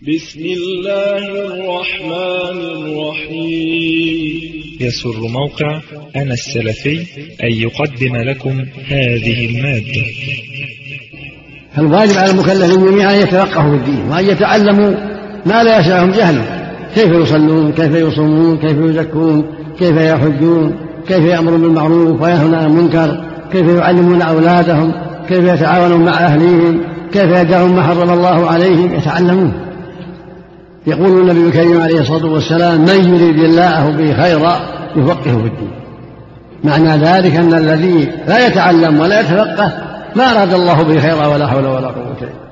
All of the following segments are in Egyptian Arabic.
بسم الله الرحمن الرحيم يسر موقع أنا السلفي أن يقدم لكم هذه المادة فالواجب على المكلفين جميعا أن يتفقهوا في الدين وأن يتعلموا ما لا يسعهم جهله كيف يصلون كيف يصومون كيف يزكون كيف يحجون كيف يأمرون بالمعروف وينهون عن المنكر كيف يعلمون أولادهم كيف يتعاونون مع أهليهم كيف يدعون ما حرم الله عليهم يتعلمون يقول النبي الكريم عليه الصلاة والسلام من يريد الله به خيرا يفقهه في الدين معنى ذلك أن الذي لا يتعلم ولا يتفقه ما أراد الله به خيرا ولا حول ولا قوة إلا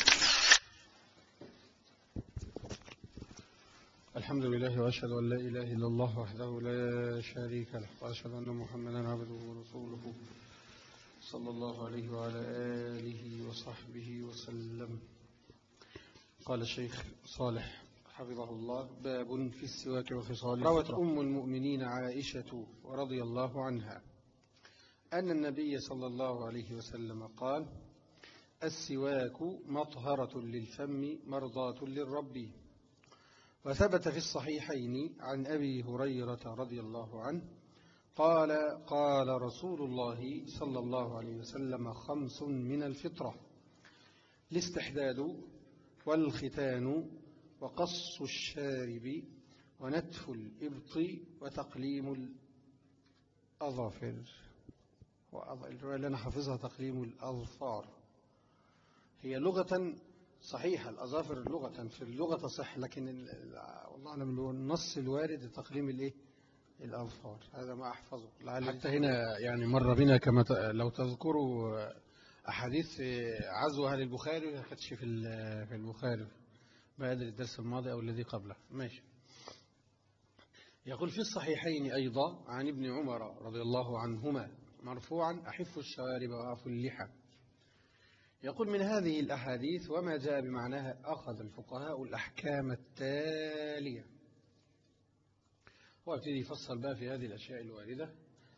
الحمد لله وأشهد أن لا إله إلا الله وحده لا شريك له وأشهد أن محمدا عبده ورسوله صلى الله عليه وعلى آله وصحبه وسلم قال الشيخ صالح حفظه الله باب في السواك وخصاله روت أم المؤمنين عائشة رضي الله عنها أن النبي صلى الله عليه وسلم قال السواك مطهرة للفم مرضاة للرب وثبت في الصحيحين عن أبي هريرة رضي الله عنه قال قال رسول الله صلى الله عليه وسلم خمس من الفطرة الاستحداد والختان وقص الشارب ونتف الإبط وتقليم الأظافر الرواية اللي أنا حافظها تقليم الأظفار هي لغة صحيحة الأظافر لغة في اللغة تصح لكن والله أعلم النص الوارد تقليم الإيه الأظفار هذا ما أحفظه حتى هنا يعني مر بنا كما لو تذكروا أحاديث عزو أهل البخاري ما كانتش في في البخاري ما أدري الدرس الماضي أو الذي قبله ماشي يقول في الصحيحين أيضا عن ابن عمر رضي الله عنهما مرفوعا أحف الشوارب وأعف اللحى يقول من هذه الأحاديث وما جاء بمعناها أخذ الفقهاء الأحكام التالية وابتدي يفصل بقى في هذه الأشياء الواردة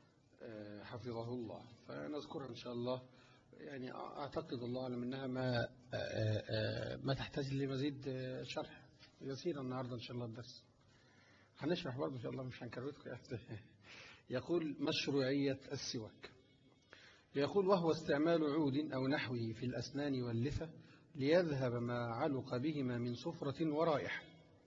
حفظه الله فنذكرها إن شاء الله يعني أعتقد الله أعلم أنها ما ما تحتاج لمزيد شرح يسير النهاردة إن شاء الله الدرس هنشرح برضه إن شاء الله مش هنكروتكم يقول مشروعية السواك يقول وهو استعمال عود أو نحوه في الأسنان واللثة ليذهب ما علق بهما من صفرة ورائحة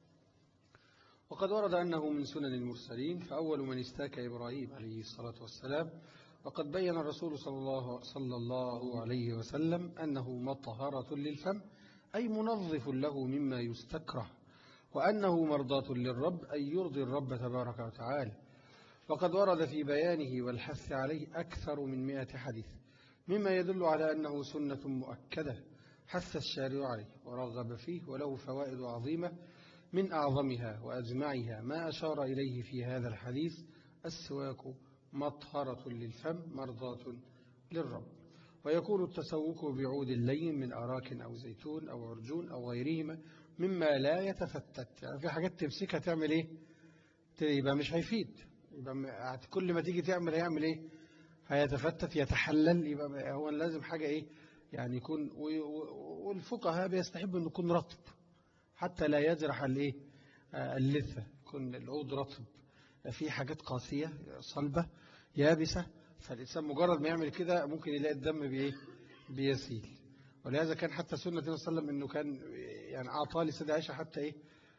وقد ورد أنه من سنن المرسلين فأول من استاك إبراهيم عليه الصلاة والسلام وقد بين الرسول صلى الله, صلى الله عليه وسلم أنه مطهرة للفم أي منظف له مما يستكره وأنه مرضاة للرب أي يرضي الرب تبارك وتعالى وقد ورد في بيانه والحث عليه أكثر من مئة حديث مما يدل على أنه سنة مؤكدة حث الشارع عليه ورغب فيه وله فوائد عظيمة من أعظمها وأجمعها ما أشار إليه في هذا الحديث السواك مطهرة للفم مرضاة للرب ويكون التسوك بعود اللين من أراك أو زيتون أو عرجون أو غيرهما مما لا يتفتت يعني في حاجات تمسكها تعمل إيه يبقى مش هيفيد يبقى كل ما تيجي تعمل هيعمل إيه هيتفتت يتحلل يبقى هو لازم حاجة إيه يعني يكون والفقهاء بيستحب أن يكون رطب حتى لا يجرح الايه اللثة يكون العود رطب في حاجات قاسية صلبة يابسة فالإنسان مجرد ما يعمل كده ممكن يلاقي الدم بإيه بيسيل ولهذا كان حتى سنة النبي صلى الله عليه وسلم أنه كان يعني أعطى لسيدة عائشة حتى إيه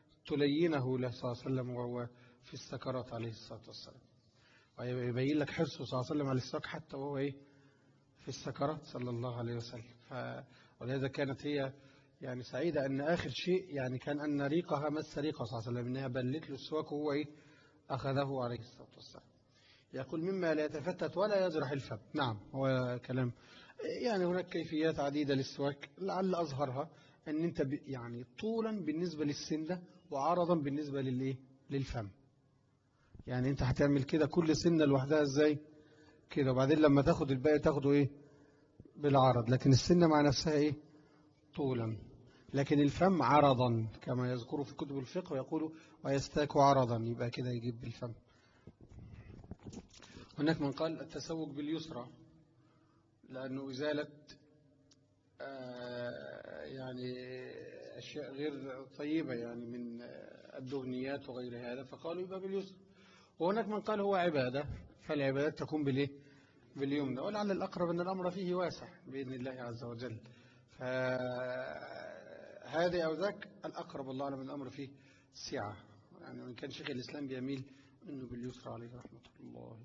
تلينه له صلى الله عليه وسلم وهو في السكرات عليه الصلاة والسلام ويبين لك حرصه صلى الله عليه وسلم على السواك حتى وهو إيه في السكرات صلى الله عليه وسلم ولهذا كانت هي يعني سعيدة أن آخر شيء يعني كان أن ريقها مس ريقها صلى الله عليه وسلم إنها بلت له السواك وهو إيه أخذه عليه الصلاة والسلام يقول مما لا يتفتت ولا يجرح الفم نعم هو كلام يعني هناك كيفيات عديدة للسواك لعل أظهرها أن أنت يعني طولا بالنسبة للسنة وعرضا بالنسبة للإيه للفم يعني أنت هتعمل كده كل سنة لوحدها إزاي كده وبعدين لما تاخد الباقي تاخده إيه بالعرض لكن السنة مع نفسها إيه طولا لكن الفم عرضا كما يذكر في كتب الفقه ويقول ويستاك عرضا يبقى كده يجيب بالفم هناك من قال التسوق باليسرى لأنه إزالة يعني أشياء غير طيبة يعني من الدهنيات وغير هذا فقالوا يبقى باليسر وهناك من قال هو عبادة فالعبادات تكون بالإيه باليمنى ولعل الأقرب أن الأمر فيه واسع بإذن الله عز وجل فهذا أو ذاك الأقرب الله أعلم الأمر فيه سعة يعني وإن كان شيخ الإسلام بيميل أنه باليسر عليه رحمة الله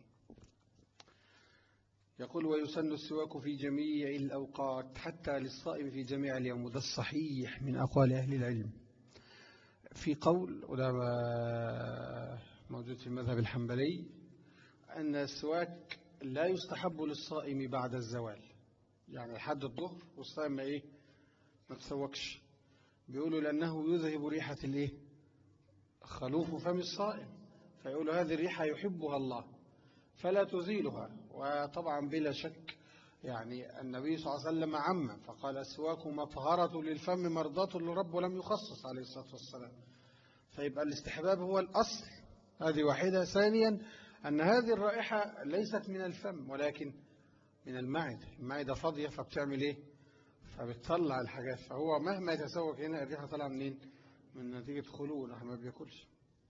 يقول ويسن السواك في جميع الأوقات حتى للصائم في جميع اليوم وده الصحيح من أقوال أهل العلم في قول وده موجود في المذهب الحنبلي أن السواك لا يستحب للصائم بعد الزوال يعني لحد الظهر والصائم ما إيه ما تسوكش بيقولوا لأنه يذهب ريحة الإيه خلوف فم الصائم فيقولوا هذه الريحة يحبها الله فلا تزيلها وطبعا بلا شك يعني النبي صلى الله عليه وسلم عم فقال السواك مطهرة للفم مرضاة للرب ولم يخصص عليه الصلاة والسلام فيبقى الاستحباب هو الأصل هذه واحدة ثانيا أن هذه الرائحة ليست من الفم ولكن من المعدة المعدة فاضية فبتعمل إيه فبتطلع الحاجات فهو مهما يتسوق هنا الريحة طالعة منين من نتيجة خلوه نحن ما بياكلش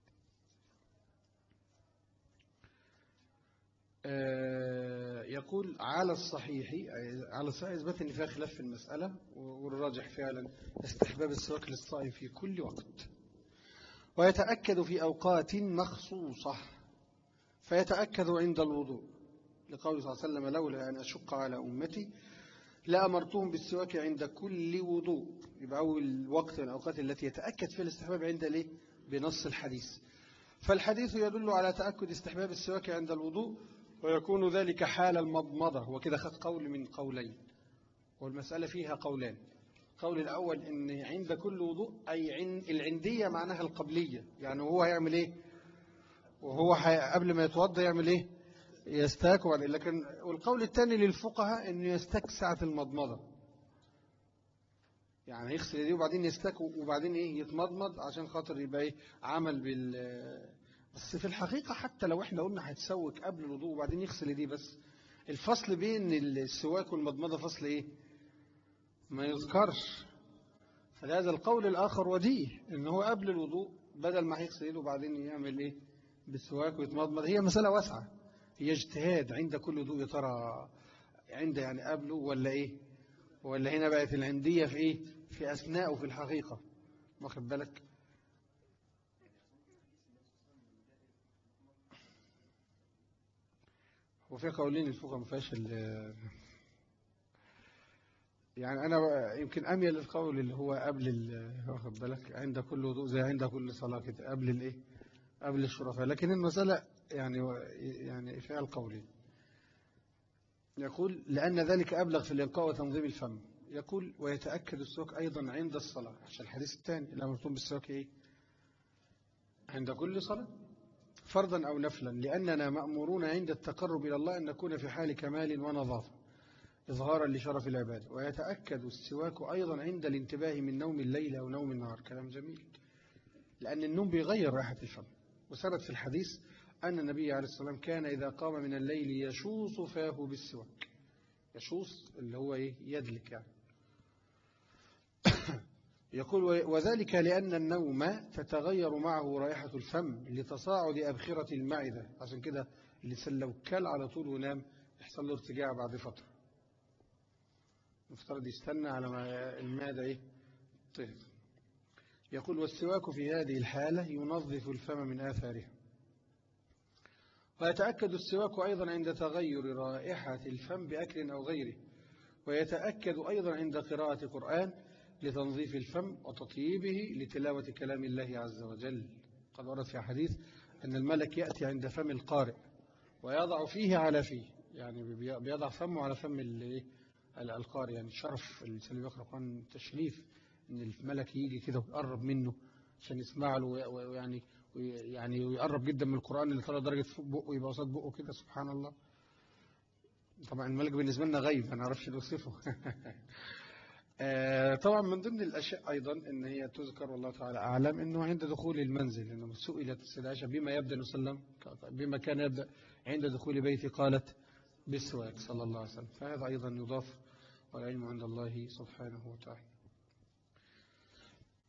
يقول على الصحيح على الصحيح إثبات أن فيها خلاف في المسألة والراجح فعلا استحباب السواك للصائم في كل وقت ويتأكد في أوقات مخصوصة فيتأكد عند الوضوء لقول صلى الله عليه وسلم لولا أن أشق على أمتي لأمرتهم بالسواك عند كل وضوء يبقى أول وقت من الأوقات التي يتأكد فيها الاستحباب عند ليه بنص الحديث فالحديث يدل على تأكد استحباب السواك عند الوضوء ويكون ذلك حال المضمضة وكده خد قول من قولين والمسألة فيها قولان القول الأول إن عند كل وضوء أي عند العندية معناها القبلية يعني هو هيعمل إيه وهو قبل ما يتوضى يعمل إيه يستاك لكن والقول الثاني للفقهاء إنه يستاك ساعة المضمضة يعني يغسل دي وبعدين يستاك وبعدين إيه يتمضمض عشان خاطر يبقى إيه عمل بال بس في الحقيقة حتى لو احنا قلنا هيتسوك قبل الوضوء وبعدين يغسل دي بس الفصل بين السواك والمضمضة فصل ايه ما يذكرش فهذا القول الآخر وديه ان هو قبل الوضوء بدل ما هيغسل ايده وبعدين يعمل ايه بالسواك ويتمضمض هي مسألة واسعة هي اجتهاد عند كل وضوء يا ترى عند يعني قبله ولا ايه ولا هنا بقت العندية في ايه في أثناء وفي الحقيقة واخد بالك وفي قولين الفقهاء ما فيهاش يعني أنا يمكن أميل للقول اللي هو قبل واخد بالك عند كل وضوء زي عند كل صلاة كده قبل الإيه قبل الشرفاء لكن المسألة يعني يعني فيها القولين يقول لأن ذلك أبلغ في الإلقاء وتنظيم الفم يقول ويتأكد السواك أيضا عند الصلاة عشان الحديث الثاني اللي أمرتم بالسواك إيه عند كل صلاة فرضا أو نفلا لأننا مأمورون عند التقرب إلى الله أن نكون في حال كمال ونظافة إظهارا لشرف العبادة ويتأكد السواك أيضا عند الانتباه من نوم الليل أو نوم النهار كلام جميل لأن النوم بيغير راحة الفم وثبت في الحديث أن النبي عليه الصلاة والسلام كان إذا قام من الليل يشوص فاه بالسواك يشوص اللي هو إيه يدلك يعني يقول وذلك لأن النوم تتغير معه رائحة الفم لتصاعد أبخرة المعدة عشان كده اللسان لو كل على طول ونام يحصل له ارتجاع بعد فترة مفترض يستنى على ما المعدة إيه طهر يقول والسواك في هذه الحالة ينظف الفم من آثاره ويتأكد السواك أيضا عند تغير رائحة الفم بأكل أو غيره ويتأكد أيضا عند قراءة قرآن لتنظيف الفم وتطييبه لتلاوة كلام الله عز وجل قد ورد في حديث أن الملك يأتي عند فم القارئ ويضع فيه على فيه يعني بيضع فمه على فم القارئ يعني شرف اللي بيقرأ قرآن تشريف أن الملك يجي كده ويقرب منه عشان يسمع له ويعني يعني ويقرب جدا من القرآن اللي طلع درجة فوق بقه يبقى قصاد بقه كده سبحان الله طبعا الملك بالنسبة لنا غيب ما نعرفش نوصفه طبعا من ضمن الأشياء أيضا أن هي تذكر والله تعالى أعلم أنه عند دخول المنزل أنه سئلت السيدة عائشة بما يبدأ وسلم بما كان يبدأ عند دخول بيتي قالت بالسواك صلى الله عليه وسلم فهذا أيضا يضاف والعلم عند الله سبحانه وتعالى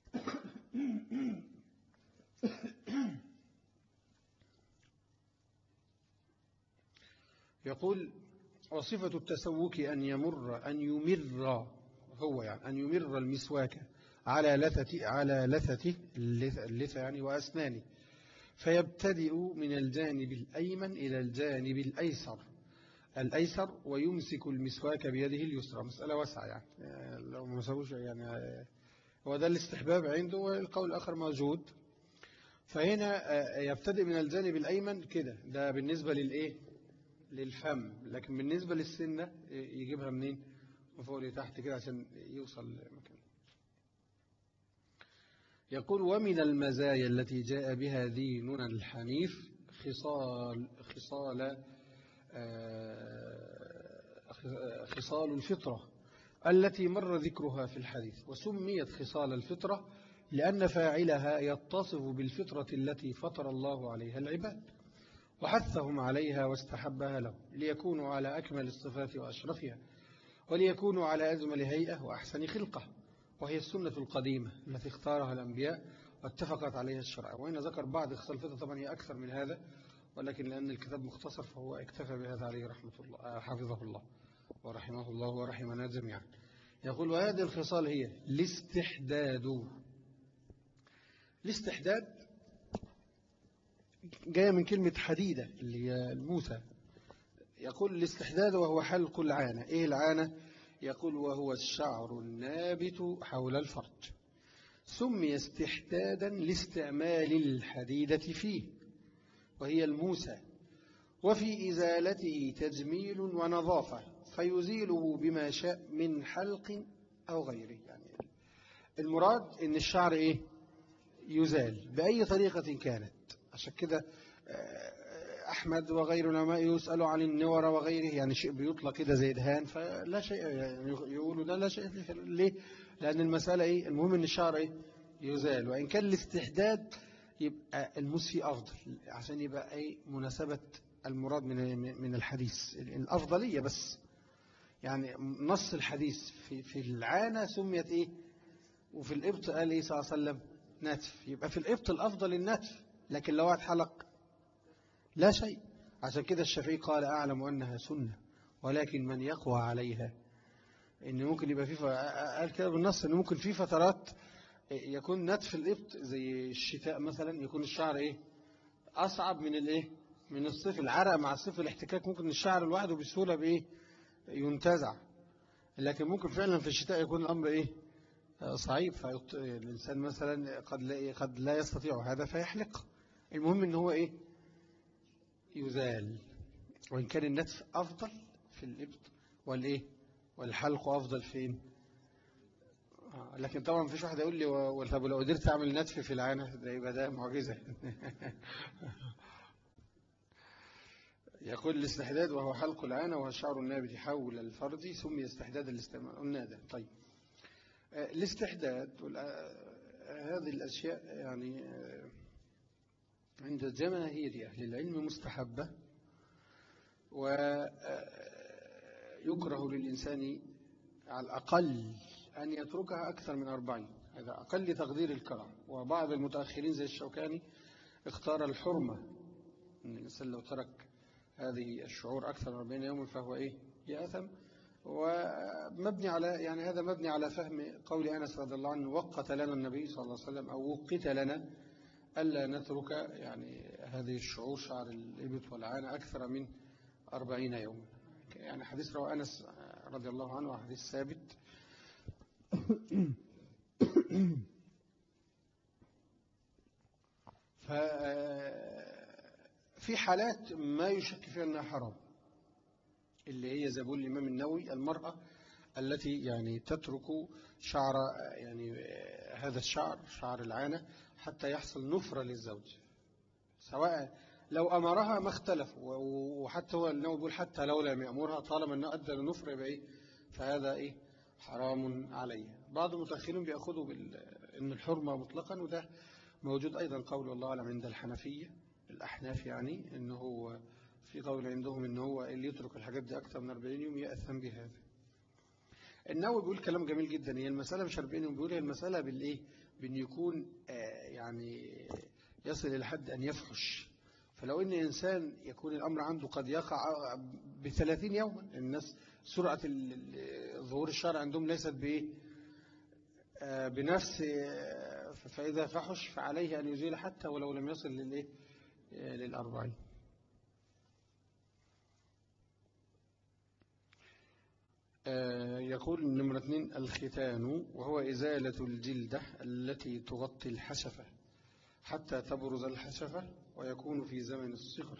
يقول وصفة التسوك أن يمر أن يمر هو يعني أن يمر المسواك على لثة على لثته اللثة يعني وأسنانه فيبتدئ من الجانب الأيمن إلى الجانب الأيسر الأيسر ويمسك المسواك بيده اليسرى مسألة واسعة يعني لو ما سووش يعني هو ده الاستحباب عنده والقول الآخر موجود فهنا يبتدئ من الجانب الأيمن كده ده بالنسبة للإيه للفم لكن بالنسبة للسنة يجيبها منين من فوق لتحت كده عشان يوصل مكان يقول ومن المزايا التي جاء بها ديننا الحنيف خصال خصال خصال الفطرة التي مر ذكرها في الحديث وسميت خصال الفطرة لأن فاعلها يتصف بالفطرة التي فطر الله عليها العباد وحثهم عليها واستحبها له ليكونوا على أكمل الصفات وأشرفها وليكونوا على أجمل هيئة وأحسن خلقة وهي السنة القديمة التي اختارها الأنبياء واتفقت عليها الشرع وإن ذكر بعض خصال الفطرة طبعا هي أكثر من هذا ولكن لأن الكتاب مختصر فهو اكتفى بهذا عليه رحمة الله حفظه الله ورحمه الله ورحمنا جميعا يقول وهذه الخصال هي الاستحداد الاستحداد جاية من كلمة حديدة اللي هي الموسى يقول الاستحداد وهو حلق العانة ايه العانة يقول وهو الشعر النابت حول الفرج سمي استحدادا لاستعمال الحديدة فيه وهي الموسى وفي إزالته تجميل ونظافة فيزيله بما شاء من حلق أو غيره يعني المراد ان الشعر ايه يزال بأي طريقة كانت عشان كده أحمد وغير العلماء يسألوا عن النور وغيره يعني شيء بيطلق كده زي دهان فلا شيء يعني يقولوا ده لا شيء فيه ليه لأن المسألة إيه المهم إن الشعر إيه يزال وإن كان الاستحداد يبقى المسي أفضل عشان يبقى أي مناسبة المراد من من الحديث الأفضلية بس يعني نص الحديث في في العانة سميت إيه وفي الإبط قال إيه صلى الله عليه وسلم نتف يبقى في الإبط الأفضل النتف لكن لو واحد حلق لا شيء عشان كده الشافعي قال أعلم أنها سنة ولكن من يقوى عليها إن ممكن يبقى في ف... قال كده بالنص إن ممكن في فترات يكون نتف الإبط زي الشتاء مثلا يكون الشعر إيه أصعب من الإيه من الصيف العرق مع الصيف الاحتكاك ممكن الشعر لوحده بسهولة بإيه ينتزع لكن ممكن فعلا في الشتاء يكون الأمر إيه صعيب فالإنسان مثلا قد لا, قد لا يستطيع هذا فيحلق المهم ان هو ايه يزال وإن كان النتف أفضل في الإبط والإيه والحلق أفضل فين لكن طبعا مفيش واحد يقول لي طب لو قدرت أعمل نتف في العانة ده يبقى ده معجزة يقول الاستحداد وهو حلق العانة وهو الشعر النابت حول الفرد سمي استحداد الاستعمال قلنا ده طيب الاستحداد هذه الأشياء يعني عند جماهير أهل العلم مستحبة ويكره للإنسان على الأقل أن يتركها أكثر من أربعين هذا أقل تقدير الكرم وبعض المتأخرين زي الشوكاني اختار الحرمة أن الإنسان لو ترك هذه الشعور أكثر من أربعين يوما فهو إيه يأثم ومبني على يعني هذا مبني على فهم قول أنس رضي الله عنه وقت لنا النبي صلى الله عليه وسلم أو وقت لنا ألا نترك يعني هذه الشعور شعر الإبط والعانة أكثر من أربعين يوما يعني حديث رواه أنس رضي الله عنه حديث ثابت في حالات ما يشك فيها أنها حرام اللي هي زبون الإمام النووي المرأة التي يعني تترك شعر يعني هذا الشعر شعر العانة حتى يحصل نفرة للزوج سواء لو أمرها ما اختلف وحتى هو النووي بيقول حتى لو لم يأمرها طالما أنه أدى لنفرة يبقى إيه فهذا إيه حرام عليه بعض المتأخرين بيأخذوا بأن الحرمة مطلقا وده موجود أيضا قول الله أعلم عند الحنفية الأحناف يعني أنه هو في قول عندهم أنه هو اللي يترك الحاجات دي أكثر من 40 يوم يأثم بهذا النووي بيقول كلام جميل جدا هي المسألة مش 40 يوم بيقول هي المسألة بالإيه بأن يكون يعني يصل إلى حد أن يفحش فلو أن إنسان يكون الأمر عنده قد يقع بثلاثين يوما الناس سرعة ظهور الشرع عندهم ليست بإيه آه، بنفس آه، فإذا فحش فعليه أن يزيل حتى ولو لم يصل للإيه آه، للأربعين يقول نمرة اثنين الختان وهو إزالة الجلدة التي تغطي الحشفة حتى تبرز الحشفة ويكون في زمن الصغر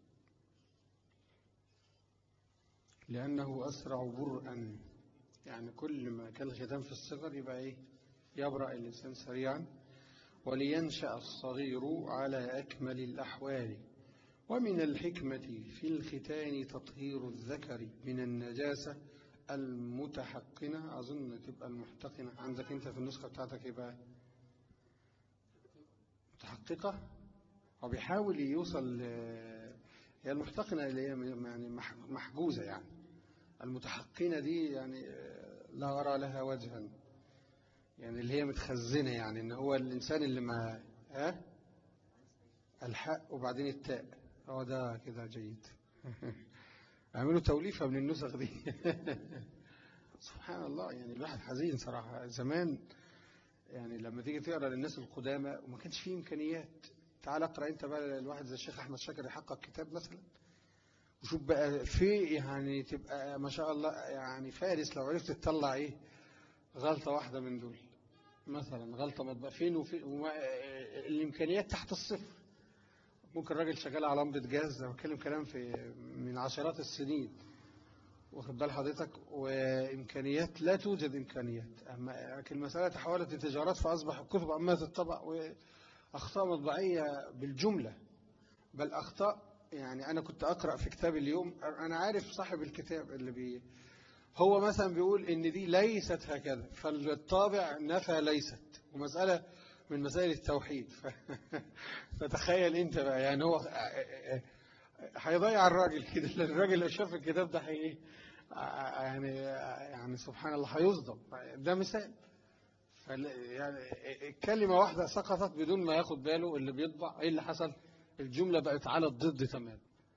لأنه أسرع برءا يعني كل ما كان الختان في الصغر يبقى إيه يبرأ الإنسان سريعا ولينشأ الصغير على أكمل الأحوال ومن الحكمة في الختان تطهير الذكر من النجاسة المتحقنة أظن تبقى المحتقنة عندك أنت في النسخة بتاعتك يبقى متحققة وبيحاول يوصل هي المحتقنة اللي هي يعني محجوزة يعني المتحقنة دي يعني لا أرى لها وجها يعني اللي هي متخزنة يعني ان هو الإنسان اللي ما ها الحق وبعدين التاء هو ده كده جيد اعملوا توليفة من النسخ دي سبحان الله يعني الواحد حزين صراحة زمان يعني لما تيجي تقرأ للناس القدامى وما كانش فيه إمكانيات تعال اقرأ انت بقى الواحد زي الشيخ أحمد شاكر يحقق كتاب مثلا وشوف بقى في يعني تبقى ما شاء الله يعني فارس لو عرفت تطلع ايه غلطة واحدة من دول مثلا غلطة مطبع فين وفين الإمكانيات تحت الصفر ممكن راجل شغال على لمبة جاز أو كلم كلام في من عشرات السنين واخد بال حضرتك وإمكانيات لا توجد إمكانيات أما لكن المسألة تحولت لتجارات فأصبح الكتب عمالة تطبع وأخطاء مطبعية بالجملة بل أخطاء يعني أنا كنت أقرأ في كتاب اليوم أنا عارف صاحب الكتاب اللي بي هو مثلا بيقول إن دي ليست هكذا فالطابع نفى ليست ومسألة من مسائل التوحيد فتخيل انت بقى يعني هو هيضيع الراجل كده الراجل لو شاف الكتاب ده هي يعني يعني سبحان الله هيصدم ده مثال يعني كلمة واحدة سقطت بدون ما ياخد باله اللي بيطبع ايه اللي حصل الجملة بقت على الضد تمام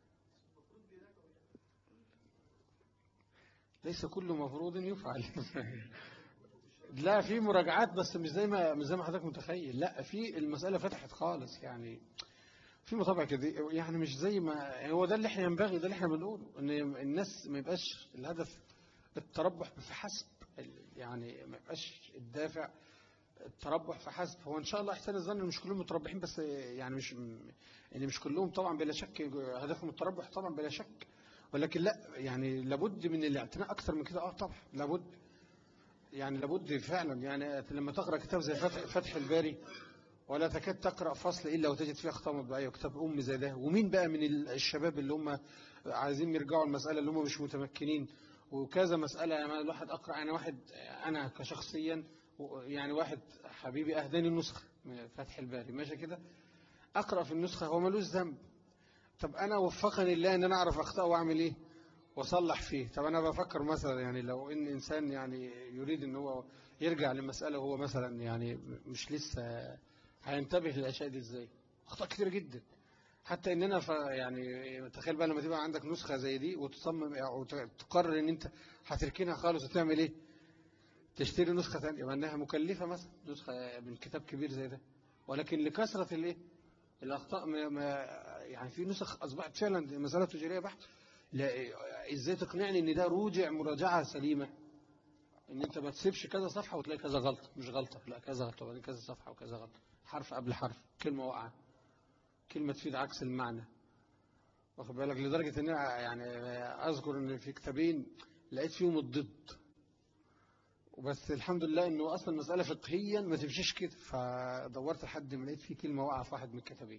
ليس كل مفروض يفعل لا في مراجعات بس مش زي ما مش زي ما حضرتك متخيل لا في المسألة فتحت خالص يعني في مطابع كده يعني مش زي ما هو ده اللي احنا ينبغي ده اللي احنا بنقوله ان الناس ما يبقاش الهدف التربح بحسب يعني ما يبقاش الدافع التربح فحسب هو ان شاء الله احسن الظن مش كلهم متربحين بس يعني مش يعني مش كلهم طبعا بلا شك هدفهم التربح طبعا بلا شك ولكن لا يعني لابد من الاعتناء اكثر من كده اه طبعا لابد يعني لابد فعلا يعني لما تقرأ كتاب زي فتح, فتح الباري ولا تكاد تقرأ فصل إلا وتجد فيه أخطاء مطبعية وكتاب أم زي ده ومين بقى من الشباب اللي هم عايزين يرجعوا المسألة اللي هم مش متمكنين وكذا مسألة يعني الواحد أقرأ أنا واحد أنا كشخصيا يعني واحد حبيبي أهداني النسخة من فتح الباري ماشي كده أقرأ في النسخة هو ملوش ذنب طب أنا وفقني الله أن أنا أعرف أخطاء وأعمل إيه وصلح فيه طب أنا بفكر مثلا يعني لو إن إنسان يعني يريد أن هو يرجع لمسألة هو مثلا يعني مش لسه هينتبه للأشياء دي إزاي أخطاء كتير جدا حتى إننا ف يعني تخيل بقى لما تبقى عندك نسخة زي دي وتصمم أو تقرر إن أنت هتركنها خالص وتعمل إيه تشتري نسخة ثانية مع أنها مكلفة مثلا نسخة من كتاب كبير زي ده ولكن لكثرة الإيه الأخطاء ما يعني في نسخ أصبحت فعلا مسألة تجارية بحت ازاي تقنعني ان ده روجع مراجعة سليمة ان انت ما تسيبش كذا صفحة وتلاقي كذا غلطة مش غلطة لا كذا غلطة وبعدين كذا صفحة وكذا غلطة حرف قبل حرف كلمة واقعة كلمة تفيد عكس المعنى واخد بالك لدرجة ان يعني اذكر ان في كتابين لقيت فيهم الضد وبس الحمد لله انه اصلا مسألة فقهيا ما تمشيش كده فدورت لحد ما لقيت فيه كلمة واقعة في واحد من الكتابين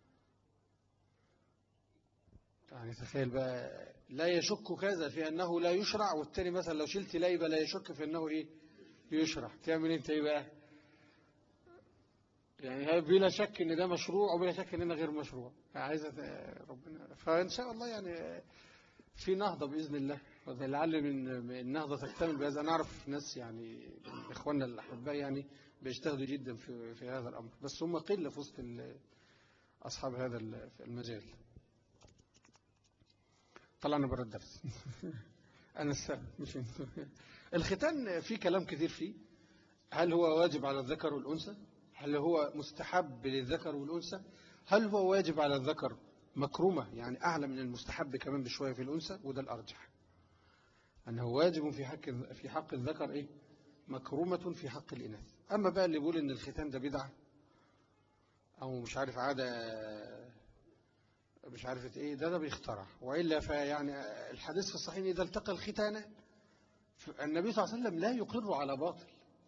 يعني تخيل بقى لا يشك كذا في أنه لا يشرع والتاني مثلا لو شلت ليبة لا يشك في أنه إيه يشرع تعمل أنت إيه بقى يعني بلا شك ان ده مشروع وبلا شك ان ده غير مشروع عايزة ربنا فإن شاء الله يعني في نهضة بإذن الله لعل من النهضة تكتمل بهذا نعرف ناس يعني من إخواننا الأحباء يعني بيجتهدوا جدا في, في هذا الأمر بس هم قلة في وسط أصحاب هذا المجال طلعنا برا الدرس أنا السبب مش انتو الختان في كلام كثير فيه هل هو واجب على الذكر والأنثى هل هو مستحب للذكر والأنثى هل هو واجب على الذكر مكرومة يعني أعلى من المستحب كمان بشوية في الأنثى وده الأرجح أنه واجب في حق في حق الذكر إيه مكرومة في حق الإناث أما بقى اللي بيقول إن الختان ده بدعة أو مش عارف عادة مش عارفة إيه ده ده بيخترع وإلا فيعني الحديث في الصحيح إذا التقى الختان النبي صلى الله عليه وسلم لا يقر على باطل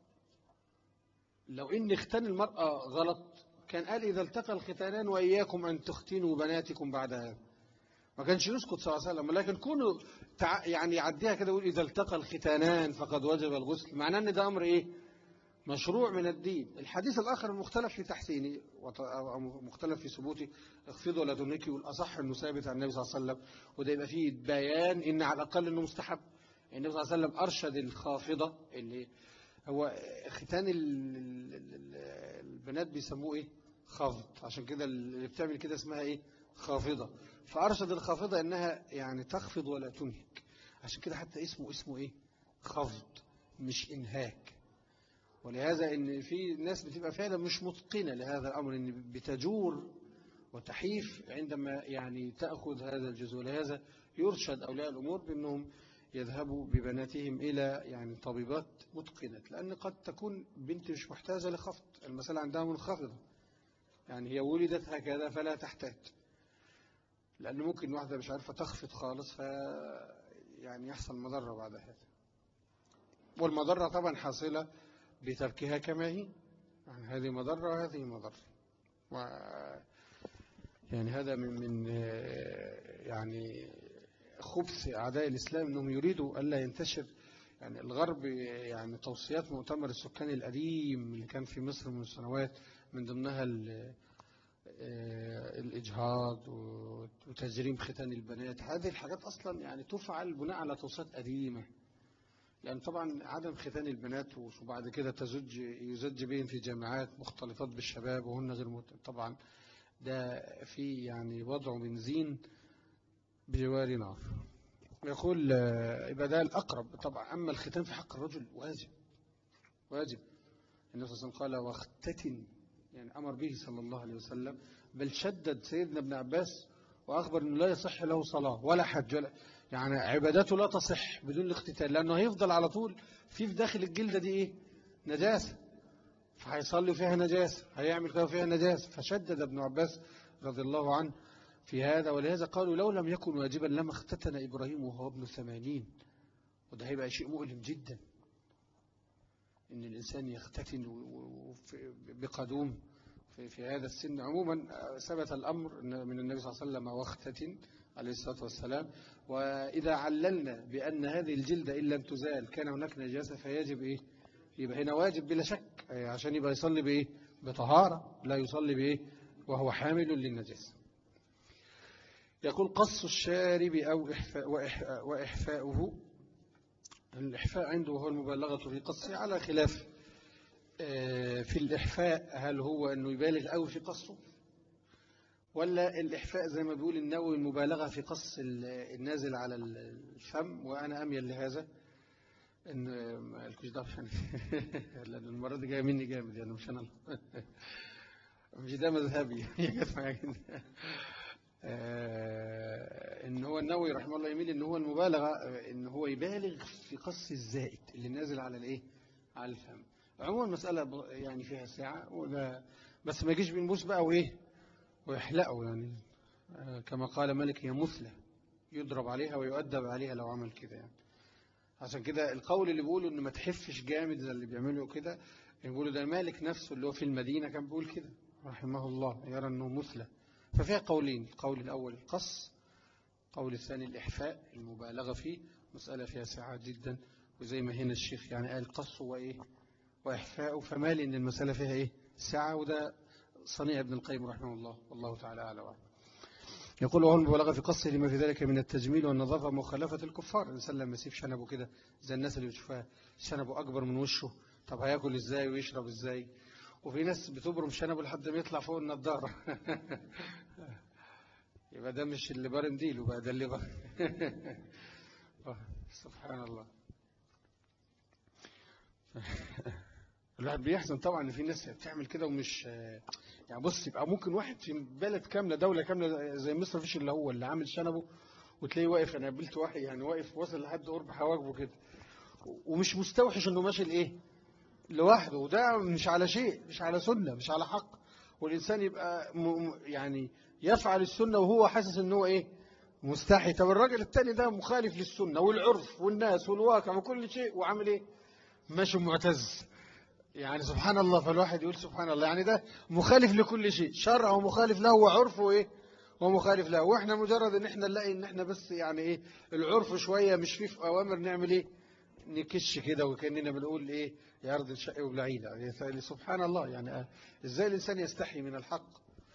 لو إن اختان المرأة غلط كان قال إذا التقى الختانان وإياكم أن تختنوا بناتكم بعد هذا ما كانش يسكت صلى الله عليه وسلم لكن كونه يعني يعديها كده يقول إذا التقى الختانان فقد وجب الغسل معناه أن ده أمر إيه مشروع من الدين الحديث الآخر المختلف في تحسينه مختلف في ثبوته اخفض ولا تنكي والأصح أنه ثابت عن النبي صلى الله عليه وسلم وده يبقى فيه بيان إن على الأقل أنه مستحب النبي صلى الله عليه وسلم أرشد الخافضة اللي هو ختان البنات بيسموه إيه خفض عشان كده اللي بتعمل كده اسمها إيه خافضة فأرشد الخافضة أنها يعني تخفض ولا تنهك عشان كده حتى اسمه اسمه إيه خفض مش إنهاك ولهذا ان في ناس بتبقى فعلا مش متقنة لهذا الأمر ان بتجور وتحيف عندما يعني تأخذ هذا الجزء لهذا يرشد أولياء الأمور بأنهم يذهبوا ببناتهم إلى يعني طبيبات متقنة لأن قد تكون بنت مش محتاجة لخفض المسألة عندها منخفضة يعني هي ولدت هكذا فلا تحتاج لأن ممكن واحدة مش عارفة تخفض خالص ف يعني يحصل مضرة بعد هذا والمضرة طبعا حاصلة بتركها كما هي يعني هذه مضرة وهذه مضرة و يعني هذا من من يعني خبث أعداء الإسلام أنهم يريدوا ألا ينتشر يعني الغرب يعني توصيات مؤتمر السكان القديم اللي كان في مصر من سنوات من ضمنها الإجهاض وتجريم ختان البنات هذه الحاجات أصلا يعني تفعل بناء على توصيات قديمة لأن طبعا عدم ختان البنات وبعد كده تزج يزج بهم في جامعات مختلطات بالشباب وهن غير طبعا ده في يعني وضع من زين بجوار نار يقول يبقى ده الأقرب طبعا أما الختان في حق الرجل واجب واجب النبي صلى الله عليه وسلم قال واختتن يعني أمر به صلى الله عليه وسلم بل شدد سيدنا ابن عباس وأخبر أنه لا يصح له صلاة ولا حج ولا يعني عبادته لا تصح بدون الاختتال لأنه هيفضل على طول في في داخل الجلدة دي إيه نجاسة فهيصلي فيها نجاسة هيعمل كده فيها نجاسة فشدد ابن عباس رضي الله عنه في هذا ولهذا قالوا لو لم يكن واجبا لما اختتن إبراهيم وهو ابن ثمانين وده هيبقى شيء مؤلم جدا إن الإنسان يختتن بقدوم في, في هذا السن عموما ثبت الأمر من النبي صلى الله عليه وسلم واختتن عليه الصلاة والسلام وإذا عللنا بأن هذه الجلدة إن لم تزال كان هناك نجاسة فيجب إيه يبقى هنا واجب بلا شك عشان يبقى يصلي بإيه بطهارة لا يصلي بإيه وهو حامل للنجاسة يقول قص الشارب أو إحفاء وإحفاؤه الإحفاء عنده هو المبالغة في قصه على خلاف في الإحفاء هل هو أنه يبالغ أو في قصه ولا الإحفاء زي ما بيقول النووي المبالغة في قص النازل على الفم وأنا أميل لهذا إن الكوش ده لأن المرة دي جاية مني جامد يعني مش أنا مش ده مذهبي إن هو النووي رحمه الله يميل إن هو المبالغة إن هو يبالغ في قص الزائد اللي نازل على الإيه على الفم عموما المسألة يعني فيها ساعة وده بس ما يجيش بنبوس بقى وإيه ويحلقوا يعني كما قال مالك هي مثلة يضرب عليها ويؤدب عليها لو عمل كده يعني عشان كده القول اللي بيقولوا إن ما تحفش جامد زي اللي بيعملوا كده يقولوا ده مالك نفسه اللي هو في المدينة كان بيقول كده رحمه الله يرى أنه مثلة ففيها قولين القول الأول القص قول الثاني الإحفاء المبالغة فيه مسألة فيها ساعات جدا وزي ما هنا الشيخ يعني قال قص وإيه وإحفاء فمال إن المسألة فيها إيه ساعة وده صنيع ابن القيم رحمه الله والله تعالى أعلى وعلم يقول وهو المبالغة في قصه لما في ذلك من التجميل والنظافة مخالفة الكفار الإنسان لما يسيب شنبه كده زي الناس اللي بتشوفها شنبه أكبر من وشه طب هياكل إزاي ويشرب إزاي وفي ناس بتبرم شنبه لحد ما يطلع فوق النضارة يبقى ده مش اللي بارم ديله بقى ده اللي بقى سبحان الله الواحد بيحزن طبعا ان في ناس بتعمل كده ومش يعني بص يبقى ممكن واحد في بلد كامله دوله كامله زي مصر فيش الا هو اللي عامل شنبه وتلاقيه واقف انا قابلت واحد يعني واقف واصل لحد قرب حواجبه كده ومش مستوحش انه ماشي الايه لوحده وده مش على شيء مش على سنه مش على حق والانسان يبقى يعني يفعل السنه وهو حاسس ان هو ايه مستحي طب الراجل التاني ده مخالف للسنه والعرف والناس والواقع وكل شيء وعامل ايه ماشي معتز يعني سبحان الله فالواحد يقول سبحان الله يعني ده مخالف لكل شيء شرع ومخالف له وعرف وايه ومخالف له واحنا مجرد ان احنا نلاقي ان احنا بس يعني ايه العرف شوية مش فيه في اوامر نعمل ايه نكش كده وكاننا بنقول ايه يا ارض الشق وبلعيدة يعني سبحان الله يعني ازاي الانسان يستحي من الحق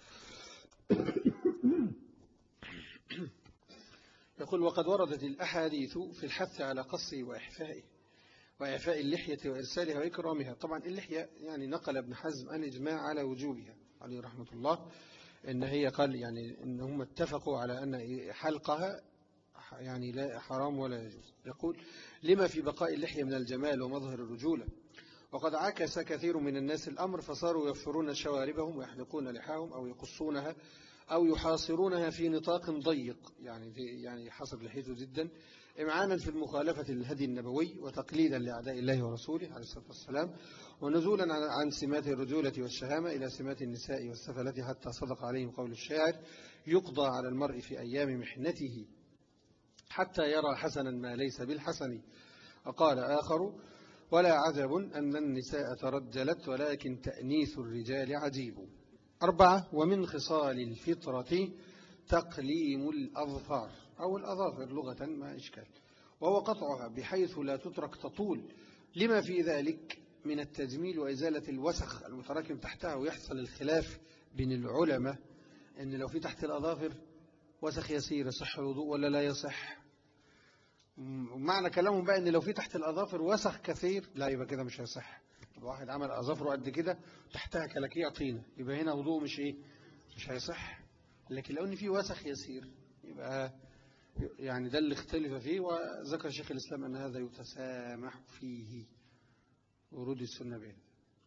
يقول وقد وردت الاحاديث في الحث على قصه واحفائه وإعفاء اللحية وإرسالها وإكرامها طبعا اللحية يعني نقل ابن حزم الإجماع على وجوبها عليه رحمة الله إن هي قال يعني إن هم اتفقوا على أن حلقها يعني لا حرام ولا يجوز يقول لما في بقاء اللحية من الجمال ومظهر الرجولة وقد عكس كثير من الناس الأمر فصاروا يفرون شواربهم ويحلقون لحاهم أو يقصونها أو يحاصرونها في نطاق ضيق يعني يعني حصر لحيته جدا إمعانا في المخالفة للهدي النبوي وتقليدا لأعداء الله ورسوله عليه الصلاة والسلام ونزولا عن سمات الرجولة والشهامة إلى سمات النساء والسفلة حتى صدق عليهم قول الشاعر يقضى على المرء في أيام محنته حتى يرى حسنا ما ليس بالحسن وقال آخر ولا عجب أن النساء ترجلت ولكن تأنيث الرجال عجيب أربعة ومن خصال الفطرة تقليم الأظفار أو الأظافر لغة ما إشكال وهو قطعها بحيث لا تترك تطول لما في ذلك من التجميل وإزالة الوسخ المتراكم تحتها ويحصل الخلاف بين العلماء أن لو في تحت الأظافر وسخ يسير يصح الوضوء ولا لا يصح معنى كلامهم بقى أن لو في تحت الأظافر وسخ كثير لا يبقى كده مش هيصح واحد عمل أظافره قد كده تحتها كلاكيع طينة يبقى هنا وضوء مش إيه مش هيصح لكن لو أن في وسخ يسير يبقى يعني ده اللي اختلف فيه وذكر شيخ الإسلام أن هذا يتسامح فيه ورود السنة به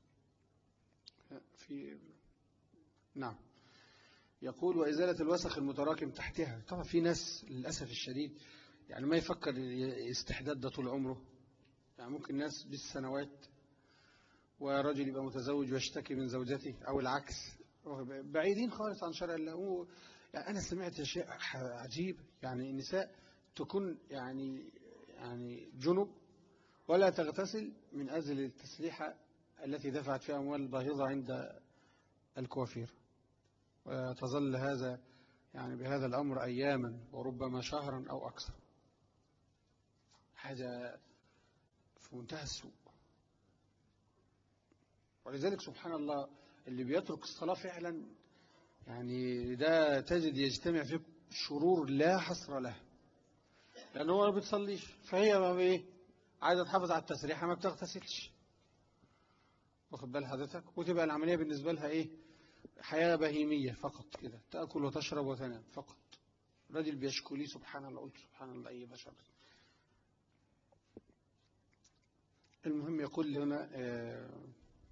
في نعم يقول وإزالة الوسخ المتراكم تحتها طبعا في ناس للأسف الشديد يعني ما يفكر استحداد ده طول عمره يعني ممكن ناس بالسنوات ورجل يبقى متزوج ويشتكي من زوجته أو العكس بعيدين خالص عن شرع الله يعني أنا سمعت شيء عجيب يعني النساء تكون يعني يعني جنب ولا تغتسل من أجل التسليحة التي دفعت فيها أموال باهظة عند الكوافير وتظل هذا يعني بهذا الأمر أياما وربما شهرا أو أكثر حاجة في منتهى السوء ولذلك سبحان الله اللي بيترك الصلاة فعلا يعني ده تجد يجتمع فيه شرور لا حصر له لأنه هو ما بتصليش فهي ما بإيه عايزة تحافظ على التسريحة ما بتغتسلش واخد بال حضرتك وتبقى العملية بالنسبة لها إيه حياة بهيمية فقط كده تأكل وتشرب وتنام فقط رجل بيشكو لي سبحان الله قلت سبحان الله أي بشر المهم يقول هنا آه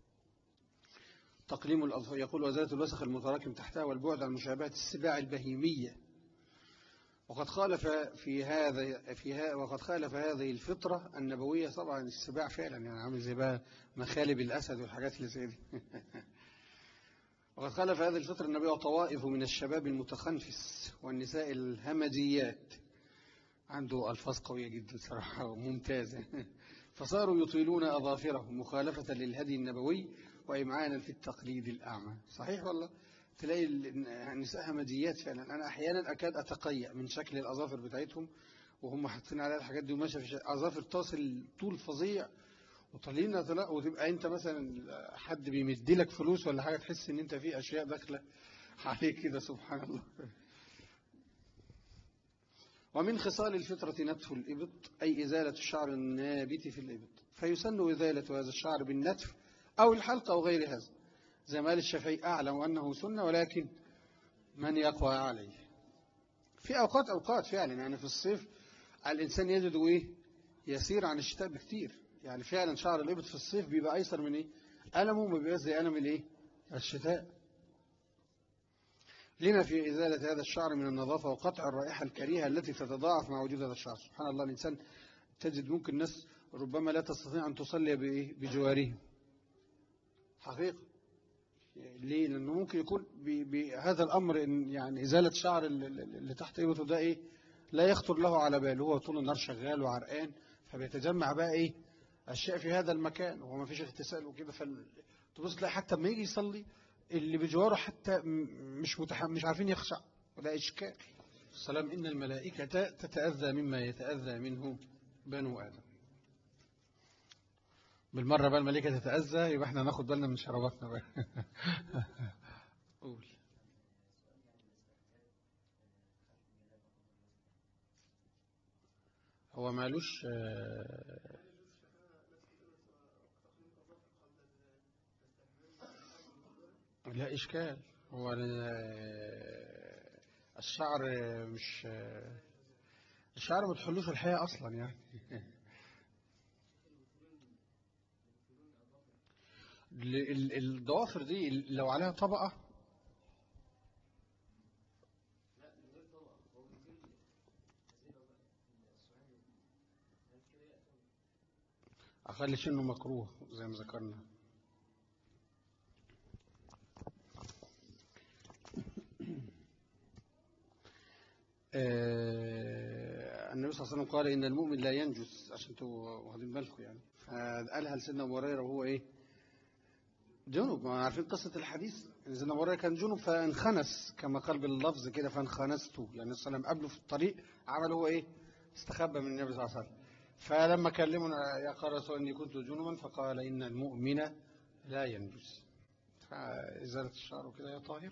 تقليم الأظفار يقول وزالة الوسخ المتراكم تحتها والبعد عن مشابهة السباع البهيمية وقد خالف في هذا في ها وقد خالف هذه الفطرة النبوية طبعا السباع فعلا يعني عامل زي بقى مخالب الأسد والحاجات اللي زي دي وقد خالف هذه الفطرة النبوية طوائف من الشباب المتخنفس والنساء الهمجيات عنده ألفاظ قوية جدا صراحة ممتازة فصاروا يطيلون أظافرهم مخالفة للهدي النبوي وإمعانا في التقليد الأعمى صحيح والله تلاقي النساء همجيات فعلا أنا أحيانا أكاد أتقيأ من شكل الأظافر بتاعتهم وهم حاطين عليها الحاجات دي وماشيه في أظافر تصل طول فظيع وطالعين وتبقى أنت مثلا حد بيمد لك فلوس ولا حاجة تحس إن أنت في أشياء داخلة عليك كده سبحان الله ومن خصال الفطرة نتف الإبط أي إزالة الشعر النابت في الإبط فيسن إزالة هذا الشعر بالنتف أو الحلق أو غير هذا زي ما قال الشافعي أعلم أنه سنة ولكن من يقوى عليه في أوقات أوقات فعلا يعني في الصيف الإنسان يجد إيه يسير عن الشتاء بكتير يعني فعلا شعر الإبط في الصيف بيبقى أيسر من إيه ألمه ما بيبقى زي ألم الإيه الشتاء لما في إزالة هذا الشعر من النظافة وقطع الرائحة الكريهة التي تتضاعف مع وجود هذا الشعر سبحان الله الإنسان تجد ممكن الناس ربما لا تستطيع أن تصلي بإيه بجوارهم حقيقة ليه لأنه ممكن يكون بهذا الأمر إن يعني إزالة شعر اللي تحت إبطه ده إيه لا يخطر له على باله هو طول النهار شغال وعرقان فبيتجمع بقى إيه أشياء في هذا المكان وهو ما فيش اغتسال وكده فتبص تلاقي حتى لما يجي يصلي اللي بجواره حتى مش متحمل مش عارفين يخشع وده إشكال السلام إن الملائكة تتأذى مما يتأذى منه بنو آدم بالمرة بقى الملائكة تتأذى يبقى احنا ناخد بالنا من شراباتنا بقى قول هو مالوش لا إشكال هو الشعر مش الشعر ما تحلوش الحياة أصلا يعني الضوافر دي لو عليها طبقة أخلي شنه مكروه زي ما ذكرنا النبي صلى الله عليه وسلم قال إن المؤمن لا ينجس عشان انتوا واخدين بالكم يعني فقالها لسيدنا أبو هريرة وهو إيه جنوب ما عارفين قصة الحديث سيدنا أبو هريرة كان جنوب فانخنس كما قال باللفظ كده فانخنسته يعني صلى الله عليه وسلم قبله في الطريق عمل هو إيه استخبى من النبي صلى الله عليه وسلم فلما كلمنا يا قال رسول إني كنت جنوبا فقال إن المؤمن لا ينجس فإزالة الشعر وكده يا طاهر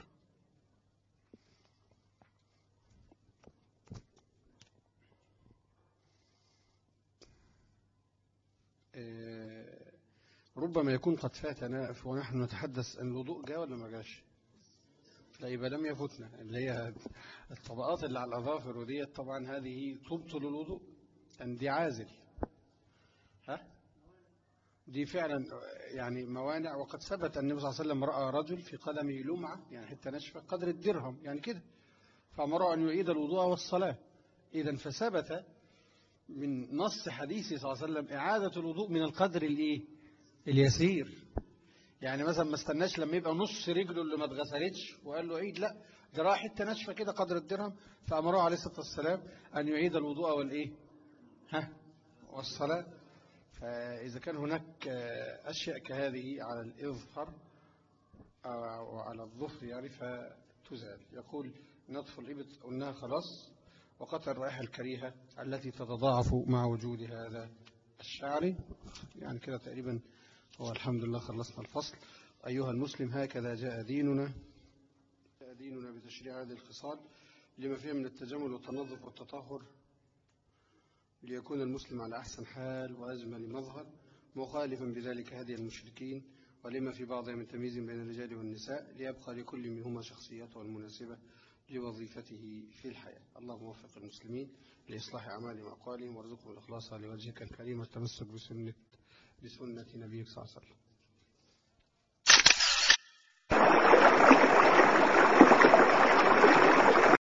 ربما يكون قد فاتنا ونحن نتحدث أن الوضوء جاء ولا ما جاش لا يبقى لم يفوتنا اللي هي الطبقات اللي على الأظافر وديت طبعا هذه تبطل الوضوء أن دي عازل ها دي فعلا يعني موانع وقد ثبت أن النبي صلى الله عليه وسلم رأى رجل في قدمه لمعة يعني حتى نشفة قدر الدرهم يعني كده فأمره أن يعيد الوضوء والصلاة إذا فثبت من نص حديثه صلى الله عليه وسلم إعادة الوضوء من القدر الإيه اليسير يعني مثلا ما استناش لما يبقى نص رجله اللي ما اتغسلتش وقال له عيد لا ده راح حته ناشفه كده قدر الدرهم فأمره عليه الصلاة والسلام أن يعيد الوضوء والإيه ها والصلاة فإذا كان هناك أشياء كهذه على الإظهر أو على الظفر يعني فتزال يقول نطف الإبط قلناها خلاص وقطع الرائحة الكريهة التي تتضاعف مع وجود هذا الشعر يعني كده تقريبا هو الحمد لله خلصنا الفصل أيها المسلم هكذا جاء ديننا جاء ديننا بتشريع هذه الخصال لما فيها من التجمل والتنظف والتطهر ليكون المسلم على أحسن حال وأجمل مظهر مخالفا بذلك هدي المشركين ولما في بعضها من تمييز بين الرجال والنساء ليبقى لكل منهما شخصيته المناسبة لوظيفته في الحياة اللهم وفق المسلمين لإصلاح أعمالهم وأقوالهم وارزقهم الإخلاص لوجهك الكريم والتمسك بسنة بسنة نبيك صلى الله عليه وسلم